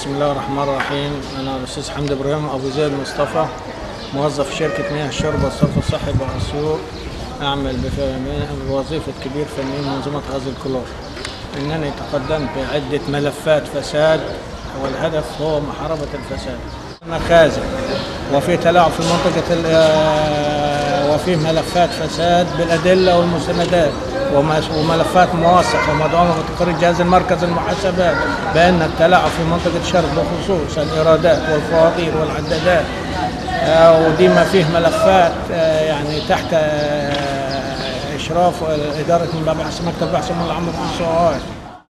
بسم الله الرحمن الرحيم انا الاستاذ حمدي ابراهيم ابو زيد مصطفى موظف في شركه مياه الشرب والصرف الصحي باسيوط اعمل بف- بوظيفه كبير فني منظومه غاز الكلور انني تقدمت بعده ملفات فساد والهدف هو محاربه الفساد مخازن وفي تلاعب في منطقه ال- آه، وفي ملفات فساد بالادله والمستندات ومس- وملفات موثقه ومدعومه بتقرير جهاز المركز المحاسبات بان التلاعب في منطقه شرق بخصوص الايرادات والفواتير والعدادات آه، ودي ما فيه ملفات آه، يعني تحت آه، اشراف اداره مباحث مكتب بحث من العمل في السؤال